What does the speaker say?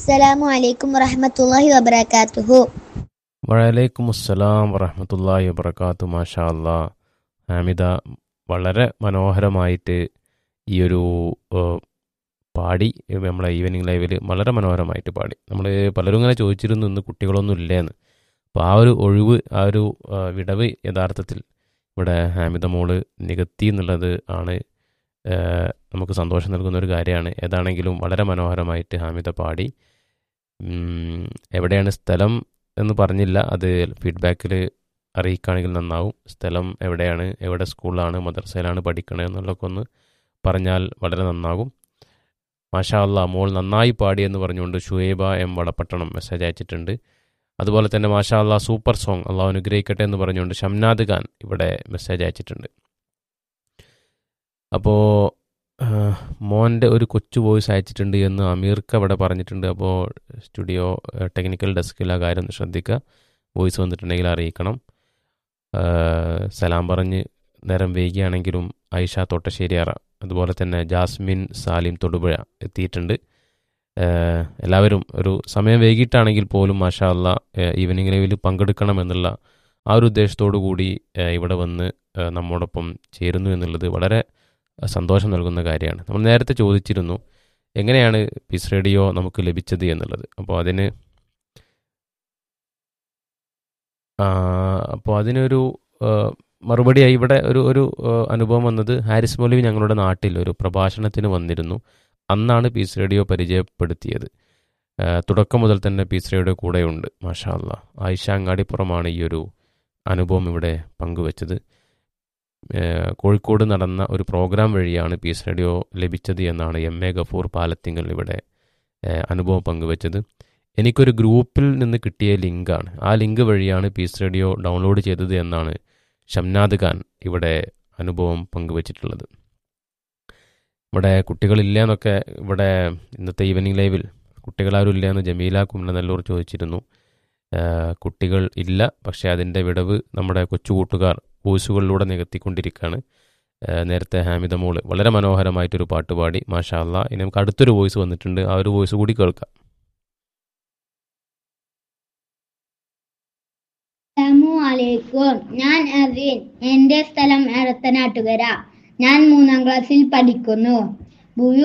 അസ്സലാമു അലൈക്കും വറഹ്മത്തുള്ളാഹി വബറകാതുഹു വലൈക്കും അസ്സലാം വറഹമത്തല്ലാഹി വബർക്കാത്തു മാഷാ അല്ലാ ഹാമിദ വളരെ മനോഹരമായിട്ട് ഈ ഒരു ഏഹ്, പാടി നമ്മളെ ഈവനിങ് ലൈവിൽ വളരെ മനോഹരമായിട്ട് പാടി നമ്മൾ പലരും ഇങ്ങനെ ചോദിച്ചിരുന്നു ഇന്ന് കുട്ടികളൊന്നും ഇല്ലേന്ന് അപ്പോൾ ആ ഒരു ഒഴിവ് ആ ഒരു ഏഹ്, വിടവ് യഥാർത്ഥത്തിൽ ഇവിടെ ഹാമിദ മോള് നികത്തി എന്നുള്ളത് ആണ് ഏഹ്, നമുക്ക് സന്തോഷം നൽകുന്ന ഒരു കാര്യമാണ് ഏതാണെങ്കിലും വളരെ മനോഹരമായിട്ട് ഹാമിദ പാടി ഉം, എവിടെയാണ് സ്ഥലം എന്ന് പറഞ്ഞില്ല അത് ഫീഡ്ബാക്കിൽ അറിയിക്കുകയാണെങ്കിൽ നന്നാവും സ്ഥലം എവിടെയാണ് എവിടെ സ്കൂളിലാണ് മദ്രസയിലാണ് പഠിക്കണത് എന്നുള്ളതൊക്കെ ഒന്ന് പറഞ്ഞാൽ വളരെ നന്നാകും മാഷാ അല്ലാ മോൾ നന്നായി പാടി എന്ന് പറഞ്ഞുകൊണ്ട് ഷുഹൈബ എം വടപ്പട്ടണം മെസ്സേജ് അയച്ചിട്ടുണ്ട് അതുപോലെ തന്നെ മാഷാ അല്ലാ സൂപ്പർ സോങ് അള്ളാഹു അനുഗ്രഹിക്കട്ടെ എന്ന് പറഞ്ഞുകൊണ്ട് ഷംനാദ് ഖാൻ ഇവിടെ മെസ്സേജ് അയച്ചിട്ടുണ്ട് അപ്പോൾ മോൻ്റെ ഒരു കൊച്ചു വോയിസ് അയച്ചിട്ടുണ്ട് എന്ന് അമീർക്ക് അവിടെ പറഞ്ഞിട്ടുണ്ട് അപ്പോൾ സ്റ്റുഡിയോ ഏഹ്, ടെക്നിക്കൽ ഡെസ്കിൽ ആ കാര്യം ഒന്ന് ശ്രദ്ധിക്കുക വോയിസ് വന്നിട്ടുണ്ടെങ്കിൽ അറിയിക്കണം ഏഹ്, സലാം പറഞ്ഞ് നേരം വൈകിയാണെങ്കിലും ഐഷ തോട്ടശ്ശേരിയാറ അതുപോലെ തന്നെ ജാസ്മിൻ സാലിം തൊടുപുഴ എത്തിയിട്ടുണ്ട് ഏഹ്, എല്ലാവരും ഒരു സമയം വൈകിട്ടാണെങ്കിൽ പോലും മാഷാ അല്ല ഈവനിങ് ലൈവിൽ പങ്കെടുക്കണം എന്നുള്ള ആ ഒരു ഉദ്ദേശത്തോടു കൂടി ഏഹ്, ഇവിടെ വന്ന് ഏഹ്, നമ്മോടൊപ്പം ചേരുന്നു എന്നുള്ളത് വളരെ സന്തോഷം നൽകുന്ന കാര്യമാണ് നമ്മൾ നേരത്തെ ചോദിച്ചിരുന്നു എങ്ങനെയാണ് പീസ് റേഡിയോ നമുക്ക് ലഭിച്ചത് എന്നുള്ളത് അപ്പോൾ അതിന് ആ, അപ്പോൾ അതിനൊരു ആ, മറുപടിയായി ഇവിടെ ഒരു ഒരു ആ, അനുഭവം വന്നത് ഹാരിസ് മൗലവി ഞങ്ങളുടെ നാട്ടിൽ ഒരു പ്രഭാഷണത്തിന് വന്നിരുന്നു അന്നാണ് പീസ് റേഡിയോ പരിചയപ്പെടുത്തിയത് ആ, തുടക്കം മുതൽ തന്നെ പീസ് റേഡിയോ കൂടെയുണ്ട് മാഷാ അല്ലാ ആയിഷ അങ്ങാടിപ്പുറമാണ് ഈ ഒരു അനുഭവം ഇവിടെ പങ്കുവച്ചത് ഏഹ് കോഴിക്കോട് നടന്ന ഒരു പ്രോഗ്രാം വഴിയാണ് പീസ് റേഡിയോ ലഭിച്ചത് എന്നാണ് എം എ ഗഫൂർ പാലത്തിങ്കൽ ഇവിടെ ഏഹ് അനുഭവം പങ്കുവച്ചത് എനിക്കൊരു ഗ്രൂപ്പിൽ നിന്ന് കിട്ടിയ ലിങ്കാണ് ആ ലിങ്ക് വഴിയാണ് പീസ് റേഡിയോ ഡൗൺലോഡ് ചെയ്തത് എന്നാണ് ഷംനാദ് ഖാൻ ഇവിടെ അനുഭവം പങ്കുവച്ചിട്ടുള്ളത് ഇവിടെ കുട്ടികളില്ല എന്നൊക്കെ ഇവിടെ ഇന്നത്തെ ഈവനിങ് ലൈവിൽ കുട്ടികളാരും ഇല്ല എന്ന് ജമീല കുമ്മനല്ലൂർ ചോദിച്ചിരുന്നു ഏഹ് കുട്ടികൾ ഇല്ല പക്ഷേ അതിൻ്റെ വിടവ് നമ്മുടെ കൊച്ചു കൂട്ടുകാർ വോയിസുകളിലൂടെ നികത്തിക്കൊണ്ടിരിക്കുകയാണ് ഏഹ് നേരത്തെ ഹാമിദ മോള് വളരെ മനോഹരമായിട്ടൊരു പാട്ട് പാടി മാഷാ അല്ലാ ഇനി നമുക്ക് അടുത്തൊരു വോയിസ് വന്നിട്ടുണ്ട് ആ ഒരു വോയിസ് കൂടി കേൾക്കാം അസ്സലാമു അലൈക്കും ഞാൻ അസീൻ എന്റെ സ്ഥലം എടത്തനാട്ടുകര ഞാൻ മൂന്നാം ക്ലാസ്സിൽ പഠിക്കുന്നു ഭൂമി